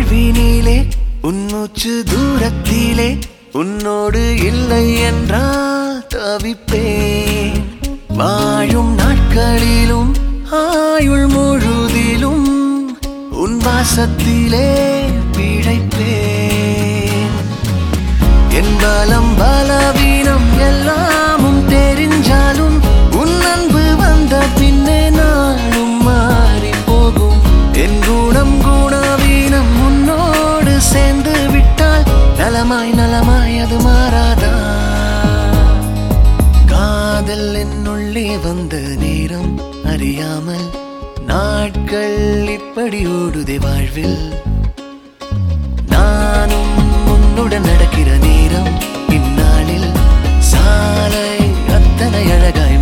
வாழ்வினிலே உன்மூச்சு தூரத்திலே உன்னோடு இல்லை என்றால் தவிப்பேன் வாழும் நாட்களிலும் ஆயுள் முழுதிலும் உன் வாசத்திலே பிழைப்பேன் என் பலம் பலவீனம் எல்லாமும் தெரிஞ்சாலும் உன் அன்பு வந்த பின்னே நானும் மாறி போகும் என் குணம் குணவீனம் உன்னோடு சேர்ந்து விட்டால் நலமாய் நலமாய் அது மாறாதா காதல் என்னுள்ளே வந்த நேரம் அறியாமல் நாட்கள் இப்படி ஓடுதே வாழ்வில் நானும் உன்னுடன் நடக்கிற நேரம் இந்நாளில் சாலை அத்தனை அழகாய்